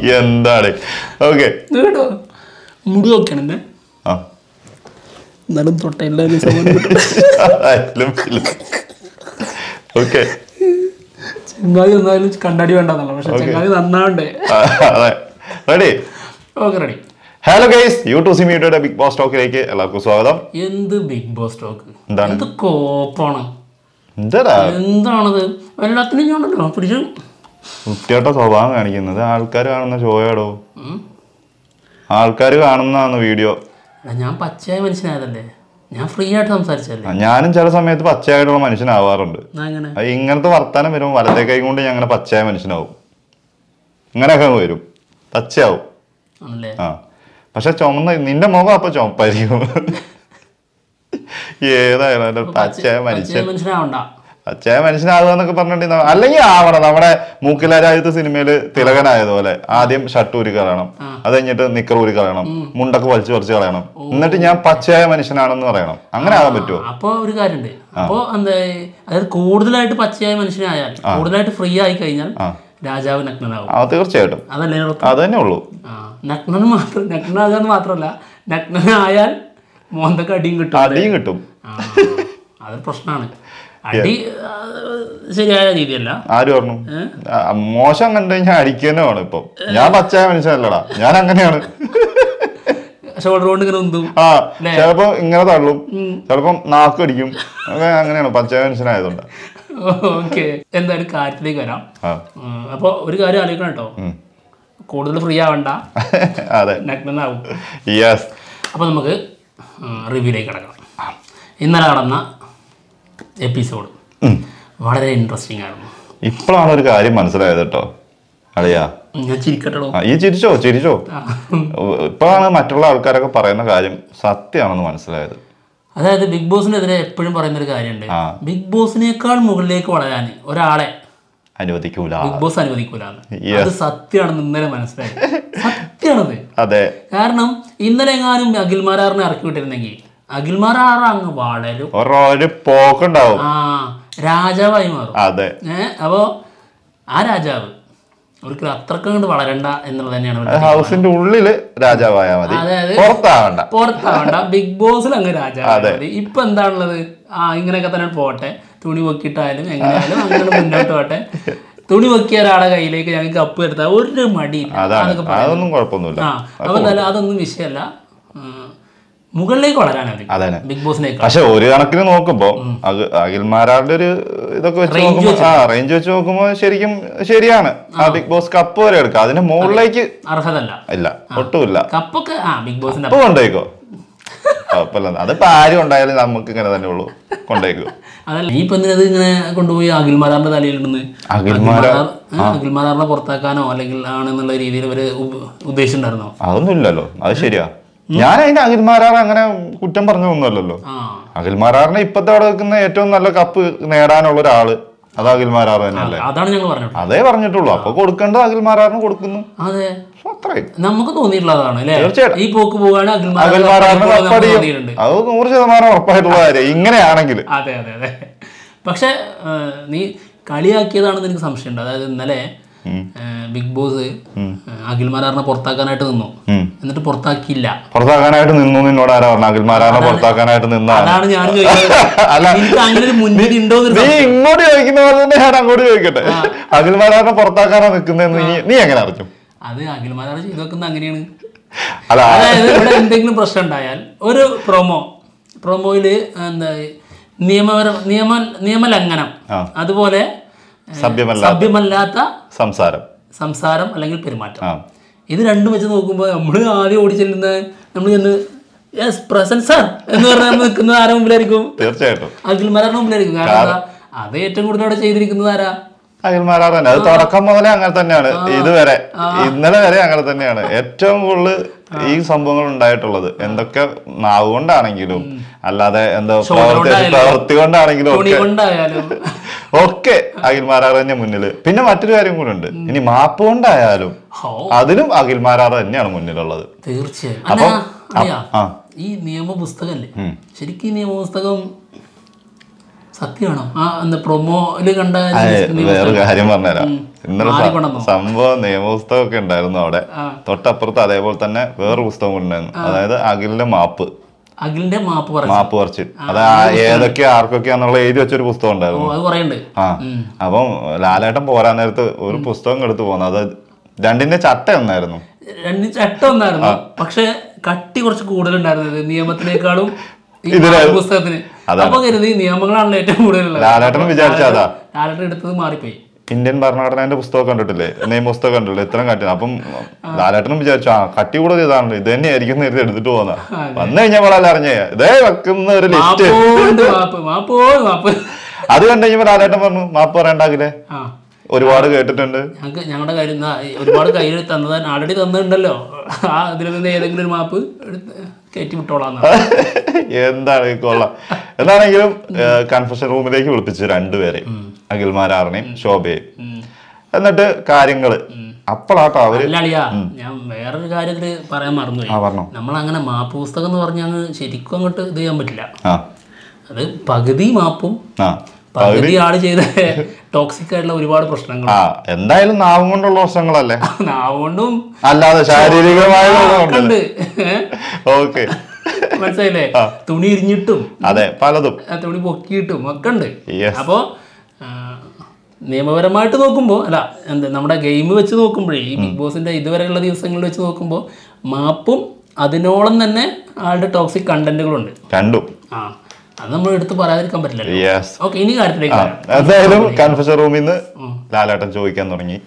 എന്താണ് ഓക്കെ ഇത് കേട്ടോ മുടി നോക്കണം എന്നെ ആ എന്നാലും തൊട്ട എല്ലാവരും സമാനം കിട്ടും ഓക്കെ ചെങ്ങാതി ഒന്നായാലും കണ്ണാടി വേണ്ടെന്നുള്ള പക്ഷെ ചെങ്ങാതി നന്നാവണ്ടേ അതെ ready okay ready hello guys YouTube സിമിയുടെ ബിഗ് ബോസ് ടോക്കിലേക്ക് എല്ലാവർക്കും സ്വാഗതം എന്ത് ബിഗ് ബോസ് ടോക്ക് എന്താണ്? എന്ത് കോപ്പാണ് എന്താടാ എന്താണത് എല്ലാത്തിനും ഞാൻ ഉണ്ടല്ലോ പിടിച്ചു വൃത്തിയായിട്ട സ്വഭാവം കാണിക്കുന്നത് ആൾക്കാർ കാണുന്ന ഷോയാടോ ഉം. ആൾക്കാർ കാണുന്നതാണ് വീഡിയോ എടാ, ഞാൻ പച്ചയായ മനുഷ്യനായതല്ലേ ഞാൻ ഫ്രീ ആയിട്ട് സംസാരിച്ചല്ലേ ഞാനും ചില സമയത്ത് പച്ചയായിട്ടുള്ള മനുഷ്യനാവാറുണ്ട് എന്നാ അങ്ങനെ അത് ഇങ്ങനത്തെ വർത്താനം വരുമ്പോൾ വലത്തെ കൈ കൊണ്ട് ഞാൻ അങ്ങനെ പച്ചയായ മനുഷ്യനാവും ഇങ്ങനെയൊക്കെ വരും പച്ചയാവും ആണല്ലേ ആ പക്ഷെ ചുമന്ന നിന്റെ മുഖം അപ്പൊ ചുമപ്പായിരിക്കും ഏതായാലും ഒരു പച്ചയായ മനുഷ്യൻ പച്ചയായ മനുഷ്യനാവണ്ട പച്ചയായ മനുഷ്യനാവുക എന്നൊക്കെ പറഞ്ഞിട്ടുണ്ടെങ്കിൽ അല്ലെങ്കിൽ ആവണം നമ്മുടെ മൂക്കിലാരായത്തെ സിനിമയിൽ തിലകനായതുപോലെ ആദ്യം ഷർട്ട് ഊരി കളയണം അത് കഴിഞ്ഞിട്ട് നിക്കർ ഊരി കളയണം മുണ്ടൊക്കെ വലിച്ചു പറിച്ച് കളയണം എന്നിട്ട് ഞാൻ പച്ചയായ മനുഷ്യനാണെന്ന് പറയണം അങ്ങനെ ആകാൻ പറ്റുമോ അപ്പൊ ഒരു കാര്യമുണ്ട് അപ്പൊ എന്താ അതായത് കൂടുതലായിട്ട് പച്ചയായ മനുഷ്യനായാൽ കൂടുതലായിട്ട് ഫ്രീ ആയി കഴിഞ്ഞാൽ ആ. രാജാവ് നഗ്നനാവും ആ തീർച്ചയായിട്ടും അതല്ലേ അർത്ഥം? അത് തന്നെ ഉള്ളൂ ആ നഗ്നന് മാത്രം നഗ്നാകാന്ന് മാത്രമല്ല നഗ്നനായാൽ മോന്തക്ക് അടിയും കിട്ടും അടിയും കിട്ടും ആ, അതൊരു പ്രശ്നമാണ് അടി ആ, ശരിയായ രീതിയല്ല ആര് പറഞ്ഞു ആ, മോശം കണ്ടു കഴിഞ്ഞാൽ അടിക്കുക തന്നെ വേണം ഇപ്പം ഞാൻ പച്ചയായ മനുഷ്യനല്ലടാ ഞാൻ അങ്ങനെയാണ് ഷോൾഡർ കൊണ്ട് ഇങ്ങനെ ഉന്തും ആ ചിലപ്പോ ഇങ്ങനെ തള്ളും ചിലപ്പം നാക്ക് അടിക്കും അങ്ങനെ അങ്ങനെയാണ് പച്ചയായ മനുഷ്യനായതുകൊണ്ട് ഓക്കെ എന്തായാലും കാര്യത്തിലേക്ക് വരാം ആ ഉം, അപ്പൊ ഒരു കാര്യം ആലോചിക്കണം കേട്ടോ ഉം. കൂടുതൽ ഫ്രീ ആവണ്ട അതെ നഗ്നനാവും യെസ് അപ്പോൾ നമുക്ക് റിവ്യൂലേക്ക് കിടക്കാം ഇന്നലെ നടന്ന എപ്പിസോഡ് വളരെ ഇൻട്രസ്റ്റിംഗ് ആയിരുന്നു ഇപ്പോഴാണ് ഒരു കാര്യം മനസ്സിലായത് കേട്ടോ അളിയാ ഞാൻ ചിരിക്കട്ടോ ആ, ഈ ചിരിച്ചോ ചിരിച്ചോ ഇപ്പോഴാണ് മറ്റുള്ള ആൾക്കാരൊക്കെ പറയുന്ന കാര്യം സത്യമാണെന്ന് മനസ്സിലായത് അതായത് ബിഗ് ബോസിനെതിരെ എപ്പോഴും പറയുന്ന ഒരു കാര്യമുണ്ട് ആ. ബിഗ് ബോസിനേക്കാൾ മുകളിലേക്ക് വളരാൻ ഒരാളെ അനുവദിക്കൂല ബിഗ് ബോസ് അനുവദിക്കൂലെന്ന് Yes. അത് സത്യമാണെന്ന് ഇന്നലെ മനസ്സിലായി സത്യമാണത് അതെ കാരണം ഇന്നലെ എങ്ങാനും അഖിൽമാരാറിനെ ഇറക്കി വിട്ടിരുന്നെങ്കിൽ അഖിൽമാരാറ് അങ്ങ് വളരും ഒരു പോക്കുണ്ടാവും ആ രാജാവായി മാറും അതെ ഏ അപ്പോൾ ആ രാജാവ് ഒരിക്കലും അത്രക്കും കൊണ്ട് വളരണ്ട എന്നുള്ളത് തന്നെയാണ് ഇവിടുത്തെ ഹൗസിന്റെ ഉള്ളില് രാജാവായാ മതി അതായത് പുറത്താവണ്ട പുറത്താവണ്ട ബിഗ് ബോസിൽ അങ്ങ് രാജാവ് മതി ഇപ്പൊ എന്താണുള്ളത് ആ ഇങ്ങനെയൊക്കെ തന്നെ പോട്ടെ തുണി പൊക്കിയിട്ടായാലും എങ്ങനെയായാലും അങ്ങനെ മുന്നോട്ട് പോട്ടെ തുണി പൊക്കിയ ഒരാളെ കയ്യിലേക്ക് ഞങ്ങൾക്ക് കപ്പ് എടുത്താൽ ഒരു മടിയില്ല അതാണ് അതൊക്കെ പറയാം അതൊന്നും കുഴപ്പമൊന്നുമില്ല ആ അപ്പൊ എന്തായാലും അതൊന്നും വിഷയമല്ല ഉം, മുകളിലേക്ക് വളരാനാ മതി അതന്നെ ബിഗ് ബോസിനേക്കാൾ പക്ഷെ ഒരു കണക്കിന് നോക്കുമ്പോ അഖ- അഖിൽമാരാരുടെ ഒരു ഇതൊക്കെ വെച്ച് Range നോക്കുമ്പോ ആ റേഞ്ച് വെച്ച് നോക്കുമ്പോ ശരിക്കും ശരിയാണ് ആ ബിഗ് ബോസ് കപ്പ് വരെ എടുക്കാം അതിന് മുകളിലേക്ക് അർഹതല്ല ഇല്ല ഒട്ടുമില്ല കപ്പൊക്കെ ആ ബിഗ് ബോസിന്റെ അപ്പൊ കൊണ്ടേക്കോ കുഴപ്പമില്ല അതിപ്പോ ആരും ഉണ്ടായാലും നമുക്ക് ഇങ്ങനെ തന്നെ ഉള്ളൂ കൊണ്ടേക്കോ അതല്ല നീ ഇപ്പൊ എന്തിനത് ഇങ്ങനെ കൊണ്ടുപോയി അഖിൽമാരാറിന്റെ തലയിലിടുന്നത് അഖിൽമാരാ അഖിൽമാരാറിനെ പുറത്താക്കാനോ അല്ലെങ്കിൽ ആണെന്നുള്ള രീതിയിൽ ഇവര് ഉ- ഉദ്ദേശിച്ചിട്ടുണ്ടായിരുന്നോ അതൊന്നും ഇല്ലല്ലോ അത് ശരിയാ ഞാൻ അതിന്റെ അഖിൽമാരാറ് അങ്ങനെ കുറ്റം പറഞ്ഞൊന്നുമല്ലല്ലോ ആ അഖിൽമാരാറിനെ ഇപ്പത്തെ അവിടെ വെക്കുന്ന ഏറ്റവും നല്ല കപ്പ് നേടാനുള്ള ഒരാള് അത് അഖിൽമാരാറ് തന്നെയല്ലേ അതാണ് ഞങ്ങൾ പറഞ്ഞത് അതേ പറഞ്ഞിട്ടുള്ളൂ അപ്പൊ കൊടുക്കേണ്ടത് അഖിൽമാരാറിന് കൊടുക്കുന്നു അതെ So അത്രയും നമുക്ക് തോന്നിയിട്ടുള്ളതാണ് അല്ലേ തീർച്ചയായിട്ടും. ഈ പോക്ക് പോവാണ് അഖിൽമാരാറിന് അഖിൽമാരാറിന് കപ്പടിയും തോന്നിയിട്ടുണ്ട് അത് നൂറ് ശതമാനം ഉറപ്പായിട്ടുള്ള കാര്യം ഇങ്ങനെയാണെങ്കിൽ അതെ അതെ അതെ പക്ഷെ ആ, നീ കളിയാക്കിയതാണെന്ന് എനിക്ക് സംശയമുണ്ട് അതായത് ഇന്നലെ ആ, ബിഗ് ബോസ് അഖിൽമാരാറിനെ പുറത്താക്കാനായിട്ട് നിന്നു ഉം. എന്നിട്ട് പുറത്താക്കിയില്ല പുറത്താക്കാനായിട്ട് നിന്നു നിന്നോട് ആരാ പറഞ്ഞ അഖിൽമാരാറിനെ പുറത്താക്കാനായിട്ട് നിന്നാണ് അതാണ് ഞാൻ ചോദിക്കുന്നത് അല്ല. എനിക്ക് അങ്ങനെ ഒരു മുൻവിധി ഉണ്ടോ നീ ഇങ്ങോട്ട് ചോദിക്കുന്ന പോലെ തന്നെ ഞാൻ അങ്ങോട്ട് ചോദിക്കട്ടെ അഖിൽമാരാറിനെ പുറത്താക്കാനാ നിൽക്കുന്നതെന്ന് നീ നീ എങ്ങനെ അറിഞ്ഞു അത് അഖിൽമാരാർ ചെയ്തു വെക്കുന്നത് അങ്ങനെയാണ് അല്ല അതായത് ഇവിടെ എന്തെങ്കിലും പ്രശ്നം ഉണ്ടായാൽ ഒരു പ്രൊമോ പ്രൊമോയില് എന്താ നിയമപര നിയമ നിയമലംഘനം ആ. അതുപോലെ ഏ, സഭ്യമല്ല സഭ്യമല്ലാത്ത സംസാരം സംസാരം അല്ലെങ്കിൽ പെരുമാറ്റം ആ ഇത് രണ്ടും വെച്ച് നോക്കുമ്പോൾ നമ്മൾ ആദ്യം ഓടി ചെല്ലുന്ന നമ്മൾ ചെന്ന് യെസ് പ്രസന്റ് സാർ എന്ന് പറഞ്ഞാൽ നമ്മൾ നിൽക്കുന്നത് ആരുടെ മുമ്പിലായിരിക്കും തീർച്ചയായിട്ടും അഖിൽമാരുടെ മുമ്പിലായിരിക്കും കാരണം എന്താ അത് ഏറ്റവും കൂടുതൽ അവിടെ ചെയ്തിരിക്കുന്നത് ആരാ അഖിൽമാരാർ തന്നെ അത് തുടക്കം മുതലേ അങ്ങനെ തന്നെയാണ് ഇതുവരെ ഇന്നലെ വരെ അങ്ങനെ തന്നെയാണ് ഏറ്റവും കൂടുതൽ ഈ സംഭവങ്ങൾ ഉണ്ടായിട്ടുള്ളത് എന്തൊക്കെ നാവ് കൊണ്ടാണെങ്കിലും അല്ലാതെ എന്താ പ്രവർത്തി കൊണ്ടായാലും, പ്രവൃത്തി കൊണ്ടാണെങ്കിലും തുണി ഒക്കെ കൊണ്ടായാലും ഒക്കെ അഖിൽമാരാർ തന്നെ മുന്നില് പിന്നെ മറ്റൊരു കാര്യം കൂടെ ഉണ്ട് ഇനി മാപ്പ് കൊണ്ടായാലും ഹോ അതിലും അഖിൽമാരാർ തന്നെയാണ് മുന്നിലുള്ളത് തീർച്ചയായും അപ്പം അല്ല, അറിയാ, ആ ഈ നിയമ പുസ്തകല്ലേ ശരിക്കും ഈ നിയമ പുസ്തകം സത്യമാണോ ആ എന്താ പ്രൊമോയില് കണ്ട വേറെ കാര്യം പറഞ്ഞുതരാം ഇന്നലെ സ- മാറിക്കൊണ്ടെന്നോ സംഭവം നിയമപുസ്തകം ഒക്കെ ഉണ്ടായിരുന്നു അവിടെ ആ. തൊട്ടപ്പുറത്ത് അതേപോലെ തന്നെ വേറൊരു പുസ്തകം കൂടി ഉണ്ടായിരുന്നു അതായത് അഖിലിന്റെ മാപ്പ് അഖിലിന്റെ മാപ്പ് പറഞ്ഞു മാപ്പ് കുറച്ച് അത് ആ- ഏതൊക്കെ ആർക്കൊക്കെയാന്നുള്ള എഴുതി വെച്ചൊരു പുസ്തകം ഓ ഉണ്ടായിരുന്നു അത് കുറേയുണ്ട് ആ അപ്പം ലാലേട്ടൻ പോരാൻ നേരത്ത് ഒരു പുസ്തകം എടുത്തു പോകുന്നു അത് രണ്ടിന്റെ ചട്ട ഒന്നായിരുന്നു രണ്ട് ചട്ടം ഒന്നായിരുന്നു പക്ഷെ കട്ടി കുറച്ച് കൂടുതലുണ്ടായിരുന്നത് നിയമത്തിനേക്കാളും ഈ ഇതില് പുസ്തകത്തിന് അതാണ്. അപ്പൊ കരുതി നിയമങ്ങളാണല്ലോ ഏറ്റവും കൂടുതലുള്ളത് ലാലേട്ടനും വിചാരിച്ച അതാ ലാലേട്ടൻ എടുത്തത് മാറിപ്പോയി ഇന്ത്യൻ ഭരണഘടനയുടെ പുസ്തകം കണ്ടിട്ടില്ലേ നിയമപുസ്തകം കണ്ടിട്ടില്ലേ ഇത്രയും കട്ടി അപ്പം ലാലേട്ടനും വിചാരിച്ചു ആ കട്ടി കൂടുതൽ ഇതാണല്ലോ ഇത് തന്നെയായിരിക്കും എന്ന് കരുതി എടുത്തിട്ട് പോന്ന വന്നു കഴിഞ്ഞപ്പോഴല്ല അറിഞ്ഞേ ഇതേ വെക്കുന്ന ഒരു ലിസ്റ്റ് മാപ്പോണ്ട് മാപ്പ് മാപ്പോ മാപ്പ് അത് കണ്ടു കഴിഞ്ഞപ്പോ ലാലേട്ടൻ പറഞ്ഞു മാപ്പ് പറയണ്ടാകില്ലേ ആ ഒരുപാട് കേട്ടിട്ടുണ്ട് ഞങ്ങൾക്ക് ഞങ്ങളുടെ കാര്യം എന്നാ, ഈ ഒരുപാട് കയ്യിൽ തന്നത് ആൾറെഡി തന്നിട്ടുണ്ടല്ലോ ആ ഇതിൽ നിന്ന് ഏതെങ്കിലും ഒരു മാപ്പ് എടുത്ത് കയറ്റി വിട്ടോളാം എന്താണ് ഈ കൊള്ളാം എന്താണെങ്കിലും കൺഫഷൻ റൂമിലേക്ക് വിളിപ്പിച്ചു രണ്ടുപേരെ അഖിൽമാരാറിനെയും ശോഭയെയും എന്നിട്ട് കാര്യങ്ങള് അപ്പോഴാട്ടോ അവര് അല്ല അളിയാ ഞാൻ വേറൊരു കാര്യത്തില് പറയാൻ മറന്നുപോയി ആ പറഞ്ഞു നമ്മൾ അങ്ങനെ മാപ്പ് പുസ്തകം എന്ന് പറഞ്ഞാൽ അങ്ങ് ശരിക്കും അങ്ങോട്ട് ഇത് ചെയ്യാൻ പറ്റില്ല ആ അത് പകുതി മാപ്പും ആ പകുതി ആള് ചെയ്ത ടോക്സിക് ആയിട്ടുള്ള ഒരുപാട് പ്രശ്നങ്ങൾ ആ എന്തായാലും നാവും കൊണ്ടുള്ള പ്രശ്നങ്ങളല്ലേ നാവുകൊണ്ടും അല്ലാതെ ശാരീരികമായ ഉണ്ട് ഓക്കെ മനസ്സിലായില്ലേ തുണി ഇരിഞ്ഞിട്ടും അതെ പലതും ആ തുണി പൊക്കിയിട്ടും ഒക്കെ ഉണ്ട് Yes. അപ്പോൾ നിയമപരമായിട്ട് നോക്കുമ്പോൾ അല്ല എന്താ നമ്മുടെ ഗെയിം വെച്ച് നോക്കുമ്പോഴേ ഈ ബിഗ് ബോസിന്റെ ഇതുവരെയുള്ള ദിവസങ്ങളിൽ വെച്ച് നോക്കുമ്പോൾ മാപ്പും അതിനോളം തന്നെ ആളുടെ ടോക്സിക് കണ്ടന്റുകളുണ്ട് രണ്ടും ആ അത് നമ്മൾ എടുത്ത് പറയാതിരിക്കാൻ പറ്റില്ലല്ലോ യെസ് ഓക്കെ ഇനി കാര്യത്തിലേക്ക് വരാം. എന്തായാലും കൺഫഷൻ റൂമിൽ നിന്ന് ലാലേട്ടൻ ചോദിക്കാൻ തുടങ്ങി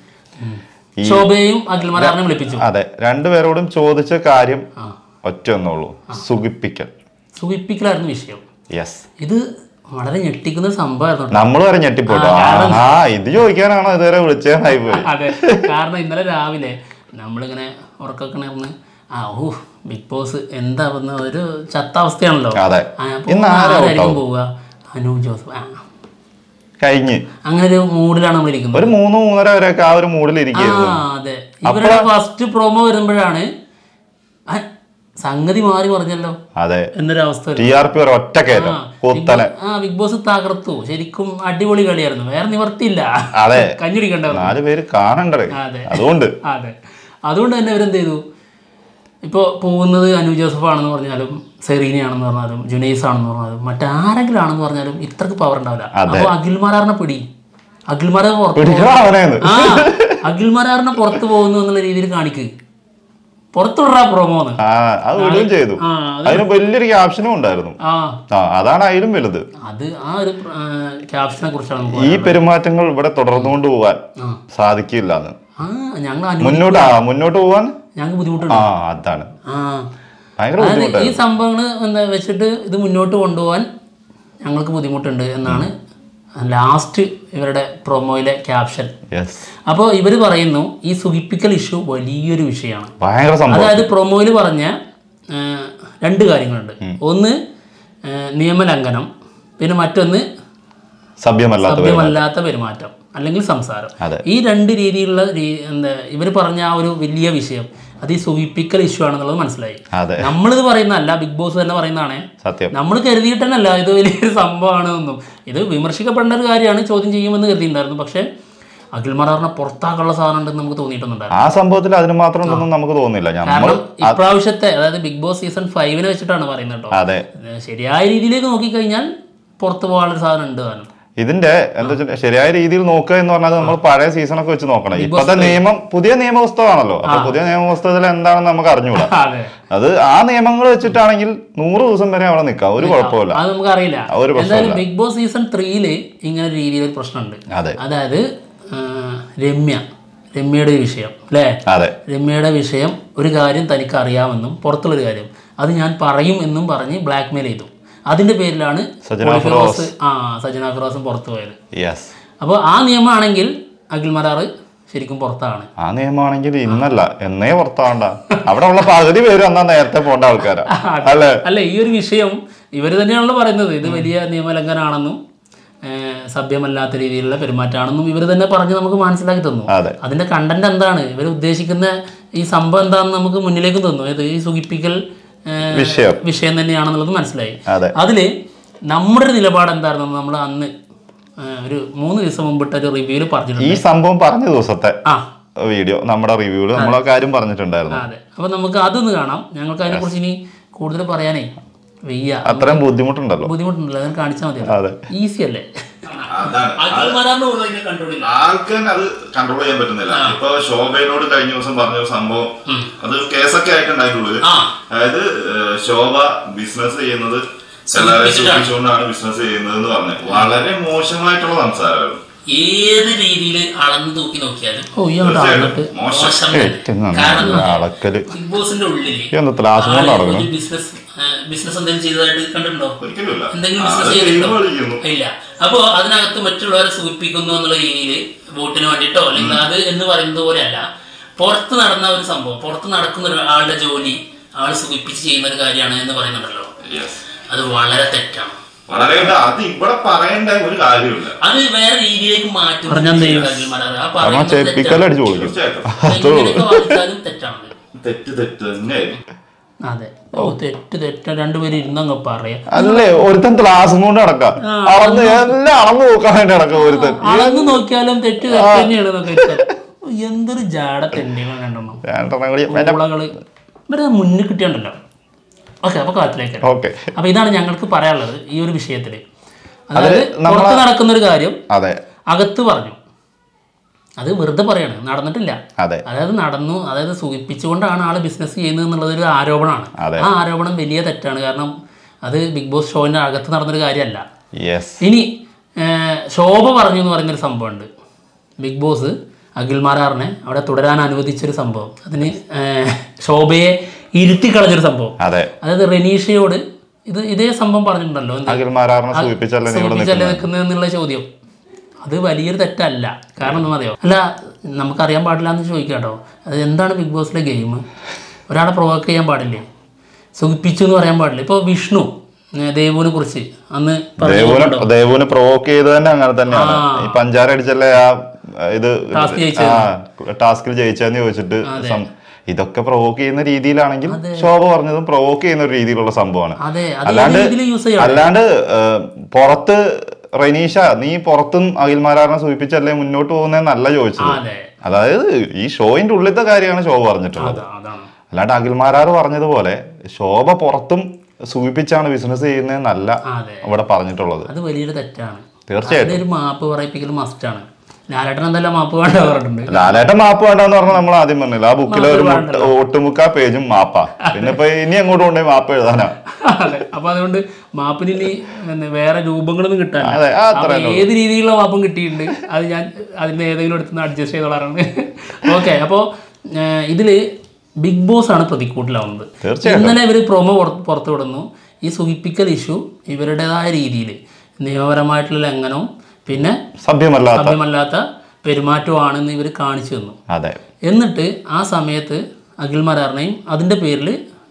ഈ ശോഭയും അഖിൽമാരാറിനെ വിളിപ്പിച്ചു അതെ രണ്ടുപേരോടും ചോദിച്ച കാര്യം ആ. ഒറ്റ ഒന്നുള്ളൂ സുഖിപ്പിക്കൽ സുഖിപ്പിക്കലായിരുന്നു വിഷയം യെസ് ഇത് വളരെ ഞെട്ടിക്കുന്ന ഒരു സംഭവമായിരുന്നു കേട്ടോ. നമ്മൾ വരെ ഞെട്ടിപ്പോട്ടോ ആ ഇത് ചോദിക്കാനാണോ ഇതുവരെ വിളിച്ചതെന്നായി പോയി അതെ കാരണം ഇന്നലെ രാവിലെ നമ്മളിങ്ങനെ ഉറക്കൊക്കെ നടന്ന് ആ ഓ ബിഗ് ബോസ് എന്താ വന്ന ഒരു ചത്ത അവസ്ഥയാണല്ലോ അതെ ആ, അപ്പൊ ഇന്ന് ആരാ ആരായിരിക്കും പോവുക അനു ജോസഫ് ആ കഴിഞ്ഞ് അങ്ങനെ ഒരു മൂഡിലാണ് നമ്മൾ ഇരിക്കുന്നത് ഒരു മൂന്ന് മൂന്നര വരെയൊക്കെ ആ ഒരു മൂഡിൽ ആ ഇരിക്കുകയായിരുന്നു അതെ ഇവരുടെ ഫസ്റ്റ് പ്രോമോ വരുമ്പോഴാണ് ആ, സംഗതി മാറി പറഞ്ഞല്ലോ അതെ എന്നൊരു അവസ്ഥ വരും. ടി ആർ പി ഒരു ഒറ്റ കയറ്റം കുത്തനെ ആ ബിഗ് ബോസ് തകർത്തു ശരിക്കും അടിപൊളി കളിയായിരുന്നു വേറെ നിവർത്തിയില്ല അതെ കഞ്ഞുടിക്കണ്ടായിരുന്നു നാല് പേര് കാണണ്ടേ അതെ. അതുകൊണ്ട് അതെ അതുകൊണ്ട് തന്നെ ഇവരെന്ത് ചെയ്തു ഇപ്പോൾ പോകുന്നത് അനു ജോസഫ് ആണെന്ന് പറഞ്ഞാലും സെറീനയാണെന്ന് പറഞ്ഞാലും ജുനൈസ് ആണെന്ന് പറഞ്ഞാലും മറ്റാരെങ്കിലും ആണെന്ന് പറഞ്ഞാലും ഇത്രക്ക് പവർ ഉണ്ടാവില്ല അപ്പോൾ അഖിൽമാരാറിനെ പിടി അഖിൽമാരെ പുറത്ത് പിടിക്കണം അവനെന്ന് ആ അഖിൽമാരാറിനെ പുറത്ത് പോകുന്നു എന്നുള്ള രീതിയിൽ കാണിക്ക് പുറത്തു വിടാ പ്രൊമോന്ന് ആ അത് വിടുകയും ചെയ്തു ആ അതിന് വലിയൊരു ക്യാപ്ഷനും ഉണ്ടായിരുന്നു ആ ആ അതാണ് അതിലും വലുത് അത് ആ ഒരു ക്യാപ്ഷനെ കുറിച്ചാണ് നമുക്ക് ഈ പെരുമാറ്റങ്ങൾ ഇവിടെ തുടർന്നുകൊണ്ട് പോവാൻ ആ. സാധിക്കില്ല എന്ന് ആ ഞങ്ങൾ അനു മുന്നോട്ട് ആ മുന്നോട്ട് പോവാൻ ഞങ്ങൾക്ക് ബുദ്ധിമുട്ടുണ്ട് ആ അതാണ് ആ ഭയങ്കര അതായത് ബുദ്ധിമുട്ടാണ് ഈ സംഭവങ്ങൾ എന്താ വെച്ചിട്ട് ഇത് മുന്നോട്ട് കൊണ്ടുപോകാൻ ഞങ്ങൾക്ക് ബുദ്ധിമുട്ടുണ്ട് എന്നാണ് ലാസ്റ്റ് ഇവരുടെ പ്രൊമോയിലെ ക്യാപ്ഷൻ യെസ് അപ്പോൾ ഇവർ പറയുന്നു ഈ സുഖിപ്പിക്കൽ ഇഷ്യൂ വലിയൊരു വിഷയമാണ് ഭയങ്കര സംഭവം അതായത് പ്രൊമോയിൽ പറഞ്ഞ ആ, രണ്ട് കാര്യങ്ങളുണ്ട് ഒന്ന് ആ, നിയമലംഘനം പിന്നെ മറ്റൊന്ന് സഭ്യമല്ലാത്ത സഭ്യമല്ലാത്ത പെരുമാറ്റം അല്ലെങ്കിൽ സംസാരം അതെ. ഈ രണ്ട് രീതിയിലുള്ള രീ- എന്താ ഇവർ പറഞ്ഞ ആ ഒരു വലിയ വിഷയം അത് ഈ സുഖിപ്പിക്കൽ ഇഷ്യൂ ആണെന്നുള്ളത് മനസ്സിലായി അതെ നമ്മളിത് പറയുന്നതല്ല ബിഗ് ബോസ് തന്നെ പറയുന്നതാണ് സത്യം നമ്മൾ കരുതിയിട്ടല്ല ഇത് വലിയൊരു സംഭവമാണ് എന്നും ഇത് വിമർശിക്കപ്പെടേണ്ട ഒരു കാര്യമാണ് ചോദ്യം ചെയ്യുമെന്ന് കരുതിയിട്ടുണ്ടായിരുന്നു പക്ഷേ അഖിൽ മറാറിനെ പുറത്താക്കാനുള്ള സാധനം ഉണ്ടെന്ന് നമുക്ക് തോന്നിയിട്ടുണ്ടായിരുന്നു ആ സംഭവത്തിൽ അതിന് മാത്രം ഒന്നും നമുക്ക് തോന്നുന്നില്ല നമ്മൾ കാരണം ഇപ്രാവശ്യത്തെ അതായത് ബിഗ് ബോസ് സീസൺ ഫൈവിനെ വെച്ചിട്ടാണ് പറയുന്നത് കേട്ടോ അതെ ഏഹ് ശരിയായ രീതിയിലേക്ക് നോക്കിക്കഴിഞ്ഞാൽ പുറത്ത് പോകാനുള്ള സാധനം ഉണ്ട് താനും ഇതിന്റെ എന്താ വെച്ചാൽ ശരിയായ രീതിയിൽ നോക്കുക എന്ന് പറഞ്ഞാൽ നമ്മൾ പഴയ സീസണൊക്കെ വെച്ച് നോക്കണം ഇപ്പത്തെ നിയമം പുതിയ നിയമപുസ്തകമാണല്ലോ അപ്പൊ പുതിയ നിയമപുസ്തകത്തിൽ എന്താണെന്ന് നമുക്ക് അറിഞ്ഞൂടാ അതെ അത് ആ നിയമങ്ങൾ വെച്ചിട്ടാണെങ്കിൽ നൂറ് ദിവസം വരെ അവിടെ നിൽക്കാം ഒരു കുഴപ്പമില്ല അത് നമുക്കറിയില്ല ആ ഒരു എന്തായാലും ബിഗ് ബോസ് സീസൺ ത്രീയില് ഇങ്ങനെ ഒരു രീതിയിലൊരു പ്രശ്നമുണ്ട് അതെ അതായത് ആ, രമ്യ രമ്യയുടെ ഒരു വിഷയം അല്ലേ അതെ രമ്യയുടെ വിഷയം ഒരു കാര്യം തനിക്ക് അറിയാമെന്നും പുറത്തുള്ളൊരു കാര്യം അത് ഞാൻ പറയും എന്നും പറഞ്ഞ് ബ്ലാക്ക് മെയിൽ ചെയ്തു അതിന്റെ പേരിലാണ് സജന ഫിറോസ് ആ സജന ഫിറോസും പുറത്തു പോയത് യെസ് അപ്പോൾ ആ നിയമമാണെങ്കിൽ അഖിൽ മരാറ് ശരിക്കും പുറത്താണ് ആ നിയമമാണെങ്കിൽ ഇന്നല്ല എന്നേ പുറത്താവണ്ട അവിടെ ഉള്ള പകുതി പേര് എന്നാ നേരത്തെ പോണ്ട ആൾക്കാരാ അല്ലേ അല്ല ഈ ഒരു വിഷയം ഇവർ തന്നെയാണല്ലോ പറയുന്നത് ഇത് വലിയ നിയമലംഘനമാണെന്നും ഏഹ്, സഭ്യമല്ലാത്ത രീതിയിലുള്ള പെരുമാറ്റമാണെന്നും ഇവർ തന്നെ പറഞ്ഞ് നമുക്ക് മനസ്സിലാക്കി തന്നു അതെ അതിന്റെ കണ്ടന്റ് എന്താണ് ഇവർ ഉദ്ദേശിക്കുന്ന ഈ സംഭവം എന്താണെന്ന് നമുക്ക് മുന്നിലേക്ക് തന്നു ഇത് ഈ സുഖിപ്പിക്കൽ ഏഹ്, വിഷയം തന്നെയാണെന്നുള്ളത് മനസ്സിലായി അതെ അതില് നമ്മുടെ ഒരു നിലപാട് എന്തായിരുന്നു നമ്മൾ അന്ന് ആ, ഒരു മൂന്ന് ദിവസം മുമ്പിട്ട് ഒരു റിവ്യൂല് ഈ പറഞ്ഞിട്ടുണ്ട് സംഭവം പറഞ്ഞ ദിവസത്തെ ആ വീഡിയോ നമ്മുടെ റിവ്യൂല് നമ്മൾ ആ കാര്യം പറഞ്ഞിട്ടുണ്ടായിരുന്നു അതെ അപ്പൊ നമുക്ക് അതൊന്ന് കാണാം ഞങ്ങൾക്ക് അതിനെ കുറിച്ച് ഇനി കൂടുതൽ പറയാനേ വയ്യ അത്രയും ബുദ്ധിമുട്ടുണ്ടല്ലോ ബുദ്ധിമുട്ടുണ്ടല്ലോ അതിന് കാണിച്ചാൽ മതി അതെ ഈസി അല്ലേ കൺട്രോൾ ആൾക്ക് തന്നെ അത് കൺട്രോൾ ചെയ്യാൻ പറ്റുന്നില്ല ഇപ്പൊ ശോഭയോട് കഴിഞ്ഞ ദിവസം പറഞ്ഞ ഒരു സംഭവം അത് കേസൊക്കെ ആയിട്ടുണ്ടായിട്ടുള്ളത് ആ. അതായത് ഏഹ്, ശോഭ ബിസിനസ് ചെയ്യുന്നത് എല്ലാവരെയും സൂക്ഷിച്ചുകൊണ്ടാണ് ബിസിനസ് ചെയ്യുന്നത് എന്ന് പറഞ്ഞു വളരെ മോശമായിട്ടുള്ള സംസാരമായിരുന്നു ഏത് രീതിയിൽ അളന്ന് തൂക്കി നോക്കിയാലും ഓ ഈ അങ്ങോട്ട് ആളിട്ട് മോശം മോശം തന്നെ. കാരണം അളക്കല് ബിഗ് ബോസിന്റെ ഉള്ളില് ഈ ഒന്ന് ത്രാസ് കൊണ്ട് ആള് നടക്കണം ഒരു ബിസിനസ് ബിസിനസ് എന്തെങ്കിലും ചെയ്തതായിട്ട് കണ്ടിട്ടുണ്ടോ ഒരിക്കലുമില്ല എന്തെങ്കിലും ആള് ബിസിനസ് game ചെയ്തിട്ടുണ്ടോ കളിക്കുന്നു ഇല്ല അപ്പോ അതിനകത്ത് മറ്റുള്ളവരെ സൂചിപ്പിക്കുന്നു എന്നുള്ള രീതിയിൽ വോട്ടിന് വേണ്ടിയിട്ടോ അല്ലെങ്കിൽ അത് എന്ന് പറയുന്നത് പോലെയല്ല പുറത്ത് നടന്ന ഒരു സംഭവം പുറത്ത് നടക്കുന്ന ഒരാളുടെ ജോലി ആൾ സൂചിപ്പിച്ച് ചെയ്യുന്ന ഒരു കാര്യമാണ് എന്ന് പറയുന്നുണ്ടല്ലോ Yes. അത് വളരെ തെറ്റാണ് വളരെ ഉണ്ട്. അത് ഇവിടെ പറയേണ്ട ഒരു കാര്യമില്ല അത് വേറെ രീതിയിലേക്ക് മാറ്റും പറഞ്ഞാ എന്ത് ചെയ്യും? ആ അമ്മ പറയുന്നത് ചേപ്പിക്കലടിച്ചു കൊടുക്കും തീർച്ചയായിട്ടും തെറ്റാണ്. എങ്ങനെയൊക്കെ വാദിച്ചാലും തെറ്റാണ് തെറ്റ് തെറ്റ് തന്നെയായിരിക്കും അതെ ഓ തെറ്റ് തെറ്റ് രണ്ടുപേരും ഇരുന്നങ്ങ് പറയാം അല്ലേ ഒരുത്തൻ ക്ലാസ് കൊണ്ട് നടക്കാം അളന്ന് എല്ലാം അളന്ന് നോക്കാൻ വേണ്ടി നടക്കാം ഒരുത്തൻ അളന്ന് നോക്കിയാലും തെറ്റ് തെറ്റ് തന്നെയാണ് എന്നൊക്കെ വെച്ചാൽ. എന്തൊരു ജാട തെണ്ടികൾ രണ്ടെണ്ണം രണ്ടെണ്ണം കൂടി വേണ്ട പൂളകള് ഇവരെ മുന്നിൽ കിട്ടിയുണ്ടല്ലോ ഓക്കെ അപ്പൊ കാത്തിലേക്ക് ഓക്കെ അപ്പൊ ഇതാണ് ഞങ്ങൾക്ക് പറയാനുള്ളത് ഈ ഒരു വിഷയത്തില് അതായത് നമ്മളെ- പുറത്ത് നടക്കുന്ന ഒരു കാര്യം അതെ അകത്ത് പറഞ്ഞു അത് വെറുതെ പറയാണ് നടന്നിട്ടില്ല അതെ അതായത് നടന്നു അതായത് സൂചിപ്പിച്ചുകൊണ്ടാണ് ആള് ബിസിനസ് ചെയ്യുന്നത് എന്നുള്ളത് ഒരു ആരോപണമാണ് അതെ. ആ ആരോപണം വലിയ തെറ്റാണ് കാരണം അത് ബിഗ് ബോസ് ഷോവിന്റെ അകത്ത് നടന്നൊരു കാര്യമല്ല യെസ് ഇനി ഏർ, ശോഭ പറഞ്ഞു എന്ന് പറയുന്നൊരു സംഭവമുണ്ട് ബിഗ് ബോസ് അഖിൽമാരാറിനെ അവിടെ തുടരാൻ അനുവദിച്ചൊരു സംഭവം അതിന് ഏർ, ശോഭയെ ഇരുത്തി കളഞ്ഞൊരു സംഭവം അതെ അതായത് റെനീഷയോട് ഇത് ഇതേ സംഭവം പറഞ്ഞിട്ടുണ്ടല്ലോ എന്ത്? അഖിൽമാരാറിനെ സൂചിപ്പിച്ചല്ലേ നിങ്ങൾ സൂചിപ്പിച്ചല്ലേ നിൽക്കുന്നത് എന്നുള്ള ചോദ്യം അത് വലിയൊരു തെറ്റല്ല കാരണം എന്താ അറിയോ അല്ല നമുക്കറിയാൻ പാടില്ല എന്ന് ചോദിക്കാട്ടോ അത് എന്താണ് ബിഗ് ബോസിലെ ഗെയിം ഒരാളെ പ്രൊവോക്ക് ചെയ്യാൻ പാടില്ലേ സുഖിപ്പിച്ചു എന്ന് പറയാൻ പാടില്ല ഇപ്പോൾ വിഷ്ണു ഏർ ദേവുവിനെ കുറിച്ച് അന്ന് ദേവുനെ പറഞ്ഞു ദേവുനെ പ്രൊവോക്ക് ചെയ്ത് തന്നെ അങ്ങനെ തന്നെയാണ് ഈ പഞ്ചാര അടിച്ചല്ലേ ആ ഇത് Task ആ ടാസ്കിൽ ജയിച്ചെന്ന് ചോദിച്ചിട്ട് സം- ഇതൊക്കെ പ്രൊവോക്ക് ചെയ്യുന്ന രീതിയിലാണെങ്കിൽ ശോഭ പറഞ്ഞതും പ്രൊവോക്ക് ചെയ്യുന്ന ഒരു രീതിയിലുള്ള സംഭവമാണ് അതെ അത് അല്ലാണ്ട് രീതിയിൽ യൂസ് ചെയ്യാം അല്ലാണ്ട് ഏഹ്, പുറത്ത് റെനീഷ നീ പുറത്തും അഖിൽമാരാറിനെ സൂചിപ്പിച്ചല്ലേ മുന്നോട്ട് പോകുന്നതെന്നല്ല ചോദിച്ചത് അതെ അതായത് ഈ ഷോയിന്റെ ഉള്ളിലത്തെ കാര്യമാണ് ശോഭ പറഞ്ഞിട്ടുള്ളത് അതാ- അതാണ് അല്ലാണ്ട് അഖിൽമാരാറ് പറഞ്ഞതുപോലെ ശോഭ പുറത്തും സൂചിപ്പിച്ചാണ് ബിസിനസ് ചെയ്യുന്നതെന്നല്ല അതെ ഇവിടെ പറഞ്ഞിട്ടുള്ളത് അത് വലിയൊരു തെറ്റാണ് തീർച്ചയായിട്ടും അതിനൊരു മാപ്പ് പറയിപ്പിക്കൽ മസ്റ്റാണ് ലാലേട്ടൻ എന്തെല്ലാം മാപ്പ് വേണ്ട പറഞ്ഞിട്ടുണ്ട് ലാലേട്ടൻ മാപ്പ് വേണ്ടെന്ന് പറഞ്ഞാൽ നമ്മൾ ആദ്യം പറഞ്ഞില്ല ആ ബുക്കിലെ ഒരു മുട്ട- ഒട്ടുമുക്കാ പേജും മാപ്പാ പിന്നെ ഇപ്പൊ ഇനി അങ്ങോട്ട് കൊണ്ടുപോയി മാപ്പ് എഴുതാനാ അതെ അപ്പൊ അതുകൊണ്ട് മാപ്പിന് ഇനി പിന്നെ വേറെ രൂപങ്ങളൊന്നും കിട്ടാനില്ല അതെ ആ അത്ര അപ്പൊ ഏത് രീതിയിലുള്ള മാപ്പും കിട്ടിയിട്ടുണ്ട് അത് ഞാൻ അതിന്റെ ഏതെങ്കിലും എടുത്ത് അഡ്ജസ്റ്റ് ചെയ്തോളാറാണ് ഓക്കെ അപ്പോൾ ഇതില് ബിഗ് ബോസ് ആണ് പ്രതിക്കൂട്ടിലാവുന്നത് തീർച്ചയായിട്ടും. ഇന്നലെ ഇവർ പ്രൊമോ പുറത്തു വിടുന്നു ഈ സുഖിപ്പിക്കൽ ഇഷ്യൂ ഇവരുടേതായ രീതിയിൽ നിയമപരമായിട്ടുള്ള ലംഘനവും പിന്നെ സഭ്യമല്ലാത്ത സഭ്യമല്ലാത്ത പെരുമാറ്റമാണെന്ന് ഇവർ കാണിച്ചു തന്നു അതെ എന്നിട്ട് ആ സമയത്ത് അഖിൽ മരാറിനെയും അതിൻ്റെ പേരിൽ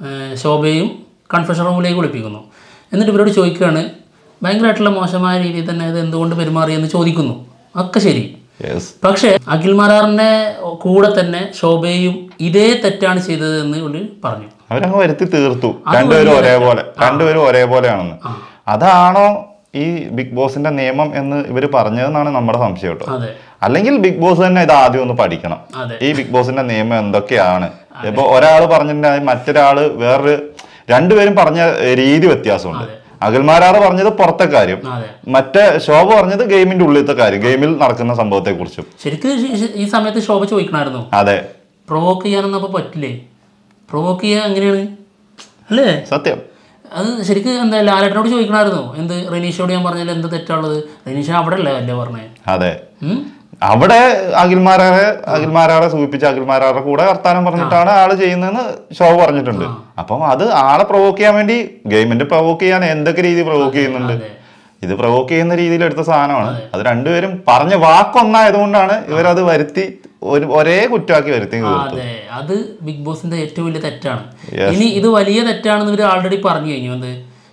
ശോഭയും കൺഫെഷൻ റൂമിലേക്ക് വിളിപ്പിക്കുന്നു എന്നിട്ട് ഇവരോട് ചോദിക്കുകയാണ് ഭയങ്കരമായിട്ടുള്ള മോശമായ രീതിയിൽ തന്നെ ഇത് എന്തുകൊണ്ട് പെരുമാറി എന്ന് ചോദിക്കുന്നു ഒക്കെ ശരി യെസ് പക്ഷേ അഖിൽ മരാറിൻ്റെ കൂടെ തന്നെ ശോഭയും ഇതേ തെറ്റാണ് ചെയ്തത് എന്ന് ഇവര് പറഞ്ഞു അവരങ്ങ് വരുത്തി തീർത്തു രണ്ടുപേരും ഒരേപോലെ രണ്ടുപേരും ഒരേപോലെയാണെന്ന് അതാണോ ഈ ബിഗ് ബോസിന്റെ നിയമം എന്ന് ഇവര് പറഞ്ഞതെന്നാണ് നമ്മുടെ സംശയം കേട്ടോ അതെ അല്ലെങ്കിൽ ബിഗ് ബോസ് തന്നെ ഇത് ആദ്യം ഒന്ന് പഠിക്കണം അതെ. ഈ ബിഗ് ബോസിന്റെ നിയമം എന്തൊക്കെയാണ് ഇപ്പൊ ഒരാൾ പറഞ്ഞിട്ടുണ്ടെങ്കിൽ മറ്റൊരാള് വേറൊരു രണ്ടുപേരും പറഞ്ഞ രീതി വ്യത്യാസമുണ്ട് അഖിൽമാരാറ് പറഞ്ഞത് പുറത്തെ കാര്യം അതെ മറ്റേ ശോഭ പറഞ്ഞത് ഗെയിമിന്റെ ഉള്ളിലത്തെ കാര്യം ഗെയിമിൽ നടക്കുന്ന സംഭവത്തെ കുറിച്ചും ശരിക്കും ശ- ശ- ഈ സമയത്ത് ശോഭ ചോദിക്കണമായിരുന്നു അതെ പ്രൊവോക്ക് ചെയ്യാനൊന്നും അപ്പോൾ പറ്റില്ലേ പ്രൊവോക്ക് ചെയ്യാൻ എങ്ങനെയാണ് അല്ലേ സത്യം അത് ശരിക്കും എന്താ ലാലേട്ടനോട് ചോദിക്കണമായിരുന്നു എന്ത് റെനീഷയോട് ഞാൻ പറഞ്ഞാൽ എന്ത് തെറ്റാണുള്ളത് റെനീഷ അവിടെ അല്ലേ അല്ലേ പറഞ്ഞേ അതെ ഉം? അവിടെ അഖിൽമാരാറെ അഖിൽമാരാറെ സൂചിപ്പിച്ച അഖിൽമാരാറെ കൂടെ വർത്താനം പറഞ്ഞിട്ടാണ് ആള് ചെയ്യുന്നതെന്ന് ഷോ പറഞ്ഞിട്ടുണ്ട് അപ്പം അത് ആളെ പ്രൊവോക്ക് ചെയ്യാൻ വേണ്ടി ഗെയിമിന്റെ പ്രൊവോക്ക് ചെയ്യാൻ എന്തൊക്കെ രീതി പ്രൊവോക്ക് ചെയ്യുന്നുണ്ട് അതെ ഇത് പ്രൊവോക്ക് ചെയ്യുന്ന രീതിയിൽ എടുത്ത സാധനമാണ് അത് രണ്ടുപേരും പറഞ്ഞ വാക്കൊന്നായതുകൊണ്ടാണ് ഇവരത് വരുത്തി ഒരു ഒരേ കുറ്റമാക്കി വരുത്തി ആ, അതെ അത് ബിഗ് ബോസിന്റെ ഏറ്റവും വലിയ തെറ്റാണ് ഇനി ഇത് വലിയ തെറ്റാണെന്ന് ഇവർ ആൾറെഡി പറഞ്ഞു കഴിഞ്ഞു എന്ത്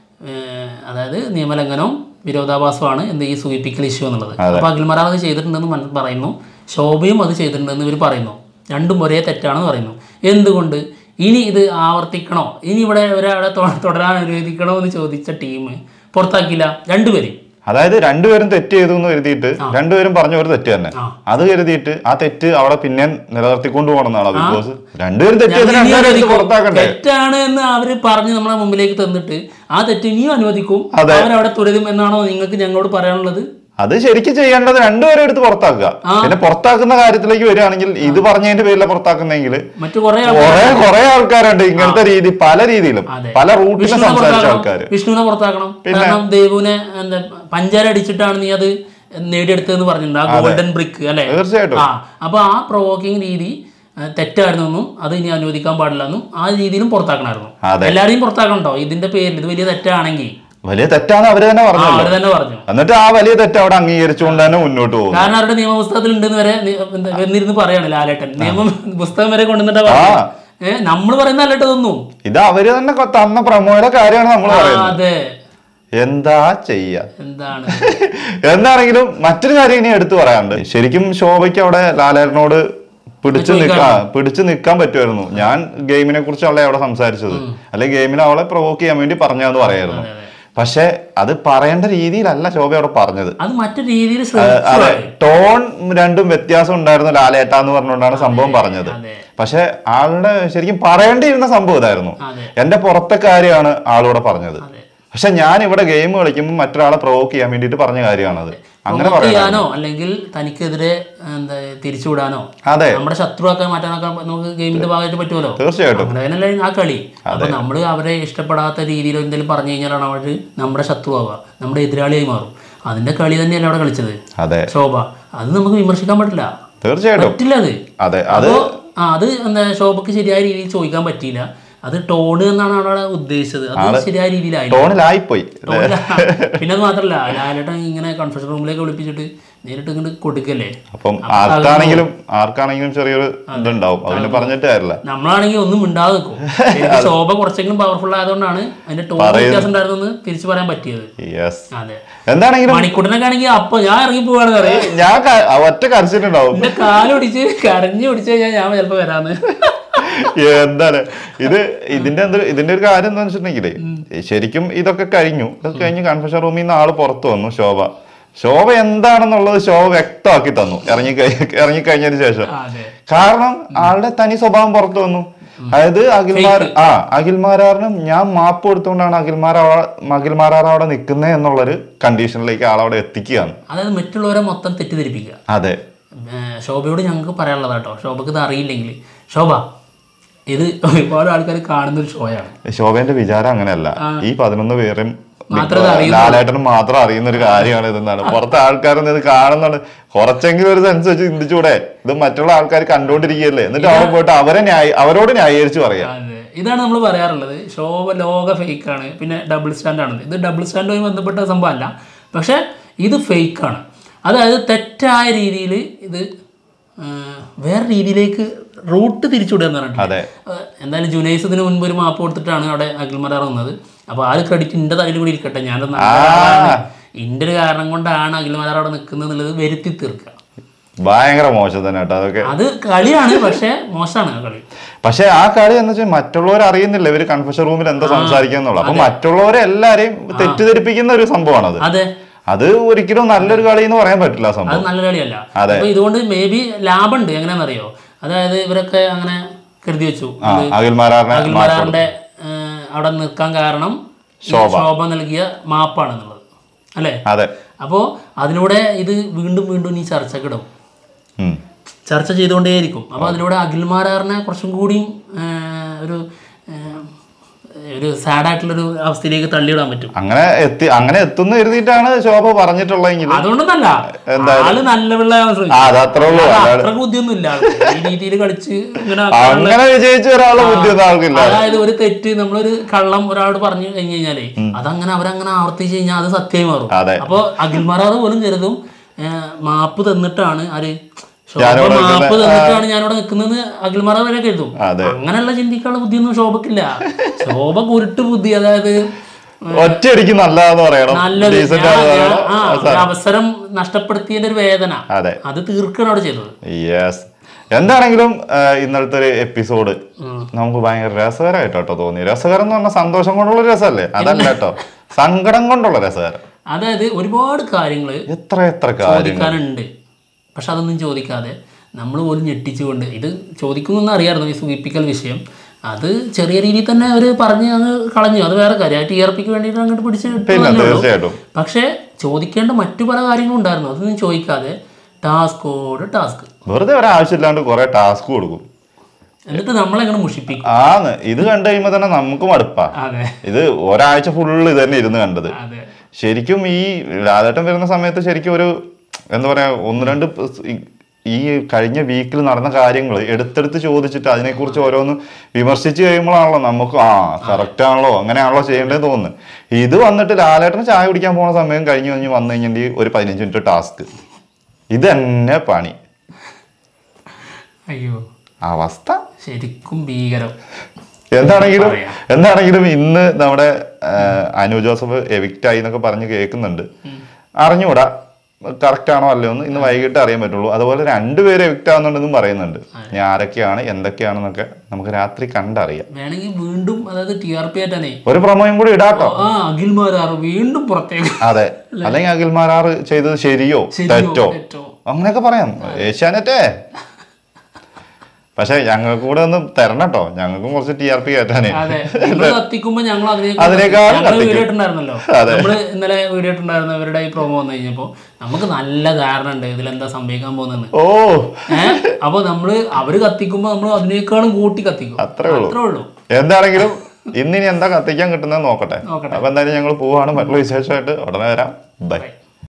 ഏർ, അതായത് നിയമലംഘനവും വിരോധാഭാസമാണ് എന്ത് ഈ സൂചിപ്പിക്കൽ ഇഷ്യൂ എന്നുള്ളത് അപ്പൊ അഖിൽമാരാർ അത് ചെയ്തിട്ടുണ്ടെന്ന് മന- പറയുന്നു ശോഭയും അത് ചെയ്തിട്ടുണ്ടെന്ന് ഇവർ പറയുന്നു രണ്ടും ഒരേ തെറ്റാണെന്ന് പറയുന്നു എന്തുകൊണ്ട് ഇനി ഇത് ആവർത്തിക്കണോ ഇനി ഇവിടെ ഒരാളെ തൊ- തുടരാൻ അനുവദിക്കണോ എന്ന് ചോദിച്ച ടീം പുറത്താക്കിയില്ല രണ്ടുപേരും അതായത് രണ്ടുപേരും തെറ്റ് ചെയ്തു എന്ന് കരുതിയിട്ട് രണ്ടുപേരും പറഞ്ഞ ഒരു തെറ്റ് തന്നെ ആ. അത് കരുതിയിട്ട് ആ തെറ്റ് അവിടെ പിന്നെ നിലനിർത്തിക്കൊണ്ട് പോകണമെന്നാണ് ബിഗ് ബോസ് രണ്ടുപേരും തെറ്റ് ചെയ്ത് ഞങ്ങൾ ഇനി രണ്ടുപേരും എടുത്ത് അനുവദിക്കും. പുറത്താക്കണ്ടേ തെറ്റാണ് എന്ന് അവര് പറഞ്ഞ് നമ്മളെ മുമ്പിലേക്ക് തന്നിട്ട് ആ തെറ്റ് ഇനിയും അനുവദിക്കും അതെ. അവരവിടെ തുടരും എന്നാണോ നിങ്ങൾക്ക് ഞങ്ങളോട് പറയാനുള്ളത് അത് ശരിക്കും ചെയ്യേണ്ടത് രണ്ടുപേരും എടുത്ത് പുറത്താക്കുക പിന്നെ പുറത്താക്കുന്ന കാര്യത്തിലേക്ക് വരികയാണെങ്കിൽ ഇത് പറഞ്ഞതിന്റെ പേരിലാണ് പുറത്താക്കുന്നെങ്കിൽ മറ്റു കുറെ കുറെ കുറെ ആൾക്കാരുണ്ട് ഇങ്ങനത്തെ രീതി പല രീതിയിലും അതെ. പല റൂട്ടിലും വിഷ്ണുവിനെ സംസാരിച്ച പുറത്താക്കണം ആൾക്കാര് വിഷ്ണുവിനെ പുറത്താക്കണം കാരണം ദേവുവിനെ എന്താ പഞ്ചാര അടിച്ചിട്ടാണ് നീ അത് നേടിയെടുത്തതെന്ന് പറഞ്ഞിട്ടുണ്ട് ആ ഗോൾഡൻ ബ്രിക്ക് അല്ലെ തീർച്ചയായിട്ടും ആ അപ്പൊ ആ പ്രൊവോക്കിംഗ് രീതി ആ, തെറ്റായിരുന്നെന്നും അത് ഇനി അനുവദിക്കാൻ പാടില്ലെന്നും ആ രീതിയിലും പുറത്താക്കണമായിരുന്നു അതെ. എല്ലാരെയും പുറത്താക്കണ്ടോ ഇതിന്റെ പേരിൽ ഇത് വലിയ തെറ്റാണെങ്കിൽ വലിയ തെറ്റാണ് അവര് തന്നെ ആ പറഞ്ഞല്ലോ അവർ തന്നെ പറഞ്ഞു എന്നിട്ട് ആ വലിയ തെറ്റ് അവിടെ അംഗീകരിച്ചുകൊണ്ട് തന്നെ മുന്നോട്ട് പോകും കാരണം അവരുടെ നിയമപുസ്തകത്തിൽ ഉണ്ടെന്ന് വരെ നി- എന്താ വന്നിരുന്ന് പറയാണ് ലാലേട്ടൻ നിയമം പുസ്തകം വരെ കൊണ്ടുവന്നിട്ടാ ആ. പറഞ്ഞത് ഏഹ് നമ്മൾ പറയുന്ന അല്ലട്ടോ ഇതൊന്നും ഇത് അവര് തന്നെ കൊ- തന്ന പ്രമോയുടെ കാര്യമാണ് നമ്മൾ ആ, പറയുന്നത് അതെ എന്താ ചെയ്യാ എന്താണ് എന്താണെങ്കിലും മറ്റൊരു കാര്യം ഇനി എടുത്തു പറയാനുണ്ട് ശരിക്കും ശോഭയ്ക്ക് അവിടെ ലാലേട്ടനോട് പിടിച്ചു നിൽക്കാ പിടിച്ചു നിൽക്കാൻ പറ്റുമായിരുന്നു ഞാൻ ഗെയിമിനെ കുറിച്ചല്ല അവിടെ സംസാരിച്ചത് അല്ലെ ഗെയിമിൽ അവളെ പ്രൊവോക്ക് ചെയ്യാൻ വേണ്ടി പറഞ്ഞതെന്ന് പറയായിരുന്നു പക്ഷെ അത് പറയേണ്ട രീതിയിലല്ല ശോഭ അവിടെ പറഞ്ഞത് അത് മറ്റു രീതിയിൽ അതെ ശ്രമിച്ചു ടോൺ രണ്ടും വ്യത്യാസം ഉണ്ടായിരുന്നു ലാലേട്ട എന്ന് പറഞ്ഞുകൊണ്ടാണ് സംഭവം പറഞ്ഞത് അതെ പക്ഷെ ആളുടെ ശരിക്കും പറയേണ്ടിയിരുന്ന സംഭവം ഇതായിരുന്നു അതെ എന്റെ പുറത്തെ കാര്യമാണ് ആളൂടെ പറഞ്ഞത് അതെ പക്ഷെ ഞാൻ ഇവിടെ ഗെയിം കളിക്കുമ്പോൾ മറ്റൊരാളെ പ്രൊവോക്ക് ചെയ്യാൻ വേണ്ടിയിട്ട് പറഞ്ഞ കാര്യമാണത് അങ്ങനെ പ്രൊമോട്ട് പറയാം ചെയ്യാനോ അല്ലെങ്കിൽ തനിക്കെതിരെ എന്താ തിരിച്ചുവിടാനോ അതെ നമ്മുടെ ശത്രുവാക്കാൻ മാറ്റാനൊക്കെ നമുക്ക് ഗെയിമിന്റെ ഭാഗമായിട്ട് പറ്റുമല്ലോ തീർച്ചയായിട്ടും അങ്ങനെ തന്നെയല്ലേ ആ കളി അപ്പൊ നമ്മൾ അവരെ ഇഷ്ടപ്പെടാത്ത രീതിയിൽ എന്തെങ്കിലും പറഞ്ഞു കഴിഞ്ഞാലാണ് അവർ നമ്മുടെ ശത്രുവാവുക നമ്മുടെ എതിരാളിയായി മാറും അതിന്റെ കളി തന്നെയല്ലേ അവിടെ കളിച്ചത് അതെ ശോഭ അത് നമുക്ക് വിമർശിക്കാൻ പറ്റില്ല തീർച്ചയായിട്ടും പറ്റില്ല അത് അതെ അത് അപ്പോ ആ അത് എന്താ ശോഭക്ക് ശരിയായ രീതിയിൽ ചോദിക്കാൻ പറ്റിയില്ല അത് ടോണ് എന്നാണ് അവിടെ ഉദ്ദേശിച്ചത് അത് ശരിയായ രീതിയിലായില്ല ടോണിലായിപ്പോയി ടോണിലാ. പിന്നെ അത് മാത്രല്ല ലാലേട്ടൻ ഇങ്ങനെ കൺഫെഷൻ റൂമിലേക്ക് വിളിപ്പിച്ചിട്ട് നേരിട്ട് ഇങ്ങോട്ട് കൊടുക്കല്ലേ അപ്പം ആർക്കാണെങ്കിലും ആർക്കാണെങ്കിലും ചെറിയൊരു ഇതുണ്ടാവും അതിന് പറഞ്ഞിട്ട് കാര്യമില്ല നമ്മളാണെങ്കിൽ ഒന്നും മിണ്ടാതെ നിൽക്കും ശരിക്കും ശോഭ കുറച്ചെങ്കിലും പവർഫുൾ ആയതുകൊണ്ടാണ് അതിന്റെ ടോൺ വ്യത്യാസം ഉണ്ടായിരുന്നെന്ന് തിരിച്ചു പറയാൻ പറ്റിയത് യെസ് അതെ എന്താണെങ്കിലും മണിക്കൂട്ടനൊക്കെ ആണെങ്കിൽ അപ്പൊ ഞാൻ ഇറങ്ങി പോവാണെന്ന് അറിയാം ഞാൻ ക- ഒറ്റ കരച്ചിട്ടുണ്ടാവും എന്റെ കാലൊടിച്ച് കരഞ്ഞു പിടിച്ചു കഴിഞ്ഞാൽ ഞാൻ ചിലപ്പോ വരാന്ന് എന്താണ് ഇത് ഇതിന്റെ എന്ത് ഇതിന്റെ ഒരു കാര്യം എന്താ വെച്ചിട്ടുണ്ടെങ്കിലേ ശരിക്കും ഇതൊക്കെ കഴിഞ്ഞു ഇതൊക്കെ കഴിഞ്ഞ് കൺഫെഷൻ റൂമിൽ നിന്ന് ആള് പുറത്തു വന്നു ശോഭ ശോഭ എന്താണെന്നുള്ളത് ശോഭ വ്യക്തമാക്കി തന്നു ഇറങ്ങി ഇറങ്ങിക്കഴിഞ്ഞതിന് ശേഷം അതെ കാരണം ആളുടെ തനി സ്വഭാവം പുറത്തു വന്നു അതായത് അഖിൽമാർ ആ അഖിൽമാരാറിനും ഞാൻ മാപ്പ് കൊടുത്തുകൊണ്ടാണ് അഖിൽമാർ അഖിൽമാരാർ അവിടെ നിൽക്കുന്നത് എന്നുള്ളൊരു കണ്ടീഷനിലേക്ക് ആളവിടെ എത്തിക്കുകയാണ് അതായത് മറ്റുള്ളവരെ മൊത്തം തെറ്റിദ്ധരിപ്പിക്കുക അതെ ഏഹ് ശോഭയോട് ഞങ്ങൾക്ക് പറയാനുള്ളത് കേട്ടോ ശോഭക്ക് ഇത് അറിയില്ലെങ്കിൽ ശോഭ ഇത് ഒരുപാട് ആൾക്കാർ കാണുന്ന ഒരു ഷോയാണ് ശോഭേന്റെ വിചാരം അങ്ങനെയല്ല ഈ പതിനൊന്ന് പേരും മാത്രമേ ഇത് ലാലേട്ടനും മാത്രം അറിയുന്ന ഒരു കാര്യമാണ് ഇതെന്നാണ് പുറത്തെ ആൾക്കാരൊന്നും ഇത് കാണുന്നാണ് കുറച്ചെങ്കിലും ഒരു സെൻസ് വെച്ച് ചിന്തിച്ചൂടെ ഇത് മറ്റുള്ള ആൾക്കാർ കണ്ടോണ്ടിരിക്കുകയല്ലേ എന്നിട്ട് അവിടെ പോയിട്ട് അവരെ ന്യായ അവരോട് ന്യായീകരിച്ച് പറയാം അതെ ഇതാണ് നമ്മൾ പറയാറുള്ളത് ശോഭ ലോക ഫേക്കാണ് പിന്നെ ഡബിൾ സ്റ്റാൻഡാണ് ഇത് ഡബിൾ സ്റ്റാൻഡുമായി ബന്ധപ്പെട്ട സംഭവമല്ല പക്ഷെ ഇത് ഫേക്കാണ് അതായത് തെറ്റായ രീതിയിൽ ഇത് ആ, വേറെ രീതിയിലേക്ക് റൂട്ട് തിരിച്ചുവിടുക എന്ന് പറഞ്ഞിട്ട് അതെ എന്തായാലും ജുനൈസ് ഇതിന് മുൻപ് ഒരു മാപ്പ് കൊടുത്തിട്ടാണ് അവിടെ അഖിൽമരാർ വന്നത് അപ്പോൾ ആ ഒരു ക്രെഡിറ്റ് എൻ്റെ തലയിൽ കൂടി ഇരിക്കട്ടെ ഞാനത് നല്ല ആളാണ്. ഇൻ്റെ ഒരു കാരണം കൊണ്ടാണ് അഖിൽമരാർ അവിടെ നിൽക്കുന്നത് എന്നുള്ളത് വരുത്തി തീർക്കുക ഭയങ്കര മോശം തന്നെ കേട്ടോ അതൊക്കെ അത് കളിയാണ് പക്ഷെ മോശമാണ് ആ കളി പക്ഷെ ആ കളി എന്ന് വെച്ചാൽ മറ്റുള്ളവർ അറിയുന്നില്ല ഇവര് കൺഫെഷൻ റൂമിൽ എന്താ സംസാരിക്കാന്നുള്ളത് അപ്പൊ മറ്റുള്ളവരെ എല്ലാരെയും തെറ്റിദ്ധരിപ്പിക്കുന്ന ഒരു സംഭവമാണത് അതെ അത് ഒരിക്കലും നല്ലൊരു കളി എന്ന് പറയാൻ പറ്റില്ല ആ അത് സംഭവം നല്ല കളിയല്ല അതെ. അപ്പൊ ഇതുകൊണ്ട് മേ ബി ലാഭമുണ്ട് എങ്ങനെയാണെന്നറിയോ അതായത് ഇവരൊക്കെ അങ്ങനെ കരുതി വെച്ചു ആ അഖിൽമാരാറിനെ അഖിൽമാരാറിന്റെ അവിടെ നിൽക്കാൻ കാരണം ഈ ശോഭ നൽകിയ മാപ്പാണെന്നുള്ളത് അല്ലേ അതെ അപ്പോൾ അതിലൂടെ ഇത് വീണ്ടും വീണ്ടും ഈ ചർച്ചക്കിടും ഉം. ചർച്ച ചെയ്തുകൊണ്ടേയിരിക്കും അപ്പോൾ അതിലൂടെ അഖിൽമാരാറിനെ കുറച്ചും കൂടിയും ആ, ഒരു ആ, ഒരു സാഡായിട്ടുള്ളൊരു അവസ്ഥയിലേക്ക് തള്ളിയിടാൻ പറ്റും അങ്ങനെ എത്തി അങ്ങനെ എത്തുന്ന കരുതിയിട്ടാണ് ശോഭ പറഞ്ഞിട്ടുള്ളതെങ്കിൽ അതുകൊണ്ടൊന്നല്ല ആള് നല്ല പിള്ള ആ അത് അത്രേ ഉള്ളൂ അല്ലാതെ അത്ര ബുദ്ധിയൊന്നും ഇല്ല ആൾക്ക്. ഈ രീതിയിൽ കളിച്ച് ഇങ്ങനെ ആക്കാനുള്ള- അങ്ങനെ വിജയിച്ച ഒരാളെ ബുദ്ധി ഒന്നും ആൾക്കില്ല അതായത് ഒരു തെറ്റ് നമ്മളൊരു കള്ളം ഒരാളോട് പറഞ്ഞു കഴിഞ്ഞു കഴിഞ്ഞാലേ അതങ്ങനെ അവരങ്ങനെ ആവർത്തിച്ച് കഴിഞ്ഞാൽ അത് സത്യമായി മാറും അതെ. അപ്പൊ അഖിൽമാരാറ് പോലും കരുതും ഏ, മാപ്പ് തന്നിട്ടാണ് ആര് ശോഭ ഞാനിവിടെ മാപ്പ് തന്നിട്ടാണ് ഞാനിവിടെ നിൽക്കുന്നത് അഖിൽമാരാർ വരെ കരുതും അതെ. അങ്ങനെയുള്ള ചിന്തിക്കാനുള്ള ബുദ്ധിയൊന്നും ശോഭക്കില്ല ശോഭ കുരുട്ട് ബുദ്ധി അതായത് ഒറ്റയടിക്ക് നല്ലതെന്ന് പറയണം നല്ലത് ഡീസന്റ് ഞാൻ- ആണെന്ന് ഞാൻ- പറയണം ആ, ഒരു അവസരം നഷ്ടപ്പെടുത്തിയതിന്റെ ഒരു വേദന അതെ അത് തീർക്കാണ് അവിടെ ചെയ്തത് യെസ് എന്താണെങ്കിലും ആ, ഇന്നലത്തെ ഒരു എപ്പിസോഡ് നമുക്ക് ഭയങ്കര രസകരമായിട്ടോ തോന്നി രസകരം എന്ന് പറഞ്ഞാൽ സന്തോഷം കൊണ്ടുള്ള രസമല്ലേ അതല്ല കേട്ടോ സങ്കടം കൊണ്ടുള്ള രസകരം അതായത് ഒരുപാട് കാര്യങ്ങൾ എത്ര എത്ര കാര്യം ചോദിക്കാനുണ്ട് പക്ഷെ അതൊന്നും ചോദിക്കാതെ നമ്മൾ പോലും ഞെട്ടിച്ചുകൊണ്ട് ഇത് ചോദിക്കുന്നൊന്നും അറിയാമായിരുന്നു ഈ സൂചിപ്പിക്കൽ വിഷയം അത് ചെറിയ രീതിയിൽ തന്നെ അവർ പറഞ്ഞ് അങ്ങ് കളഞ്ഞു അത് വേറെ കാര്യം ആ ടി ആർ പിക്ക് വേണ്ടിയിട്ട് അങ്ങോട്ട് പിടിച്ച് പിന്നെ ഇട്ടതല്ലേ ഉള്ളൂ. തീർച്ചയായിട്ടും പക്ഷേ ചോദിക്കേണ്ട മറ്റു പല കാര്യങ്ങളും ഉണ്ടായിരുന്നു അതൊന്നും ചോദിക്കാതെ ടാസ്കോട് ടാസ്ക് വെറുതെ ഒരാവശ്യമില്ലാണ്ട് കുറെ ടാസ്ക് കൊടുക്കും എന്നിട്ട് നമ്മളെങ്ങനെ മുഷിപ്പിക്കും ആന്ന് ഇത് കണ്ടു കഴിയുമ്പോ തന്നെ നമുക്ക് മടുപ്പാ അതെ ഇത് ഒരാഴ്ച ഫുള്ള് ഇത് തന്നെ ഇരുന്ന് കണ്ടത് അതെ ശരിക്കും ഈ രാധേട്ടൻ വരുന്ന സമയത്ത് ശരിക്കും ഒരു എന്താ പറയാ ഒന്ന് രണ്ട് സ് ഈ- ഈ കഴിഞ്ഞ വീക്കിൽ നടന്ന കാര്യങ്ങൾ എടുത്തെടുത്ത് ചോദിച്ചിട്ട് അതിനെക്കുറിച്ച് ഓരോന്ന് വിമർശിച്ച് കഴിയുമ്പോഴാണല്ലോ നമുക്ക് ആ കറക്റ്റ് ആണല്ലോ അങ്ങനെയാണല്ലോ ചെയ്യേണ്ടതെന്ന് തോന്നുന്നു ഇത് വന്നിട്ട് ലാലേട്ടന് ചായ കുടിക്കാൻ പോണ സമയം കഴിഞ്ഞ് കഴിഞ്ഞ് വന്നു കഴിഞ്ഞിട്ടുണ്ടെങ്കിൽ ഒരു പതിനഞ്ച് മിനിറ്റ് ടാസ്ക് ഇത് തന്നെ പണി അയ്യോ അവസ്ഥ ശരിക്കും ഭീകരം എന്താണെങ്കിലും പറയാം. എന്താണെങ്കിലും ഇന്ന് നമ്മുടെ ആ, അനു ജോസഫ് എവിക്റ്റ് ആയി എന്നൊക്കെ പറഞ്ഞ് കേൾക്കുന്നുണ്ട് അറിഞ്ഞൂടാ കറക്റ്റ് ആണോ അല്ലയോ എന്ന് ഇന്ന് വൈകിട്ട് അറിയാൻ പറ്റുള്ളൂ അതുപോലെ രണ്ടുപേര് എവിക്റ്റ് ആവുന്നുണ്ടെന്നും പറയുന്നുണ്ട് ഇനി ആരൊക്കെയാണ് എന്തൊക്കെയാണെന്നൊക്കെ നമുക്ക് രാത്രി കണ്ടറിയാം വേണമെങ്കിൽ വീണ്ടും അതായത് ടി ആർ പി ആയിട്ടാണേ ഒരു പ്രൊമോയും കൂടി ഇടാട്ടോ ആ അഖിൽമാരാറ് വീണ്ടും പുറത്തേക്ക് അതെ അല്ലെങ്കിൽ അഖിൽമാരാർ ചെയ്തത് ശരിയോ ശരിയോ തെറ്റോ തെറ്റോ അങ്ങനെയൊക്കെ പറയാം ഏഷ്യാനെറ്റേ പക്ഷെ ഞങ്ങൾക്ക് കൂടെ ഒന്ന് തരണം കേട്ടോ ഞങ്ങൾക്കും കുറച്ച് ടി ആർ പി കയറ്റാനേ അതെ നിങ്ങൾ കത്തിക്കുമ്പോ ഞങ്ങൾ അതിനേക്കാൾ ഞങ്ങൾ കത്തിക്കും. വീഡിയോ ഇട്ടുണ്ടായിരുന്നല്ലോ നമ്മള് ഇന്നലെ വീഡിയോ ഇട്ടുണ്ടായിരുന്നവരുടെ ഈ പ്രൊമോ വന്നു കഴിഞ്ഞപ്പോ നമുക്ക് നല്ല ധാരണ ഉണ്ട് ഇതിലെന്താ സംഭവിക്കാൻ പോകുന്നത് ഓ ഏഹ് അപ്പൊ നമ്മള് അവര് കത്തിക്കുമ്പോ നമ്മൾ അതിനേക്കാളും കൂട്ടി കത്തിക്കും അത്രേ ഉള്ളൂ അത്രേ ഉള്ളൂ എന്താണെങ്കിലും ഇന്നിനി എന്താ കത്തിക്കാൻ കിട്ടുന്നത് നോക്കട്ടെ നോക്കട്ടെ. അപ്പൊ എന്തായാലും ഞങ്ങൾ പോവാണ് മറ്റുള്ള വിശേഷമായിട്ട് ഉടനെ വരാം ബൈ Bye.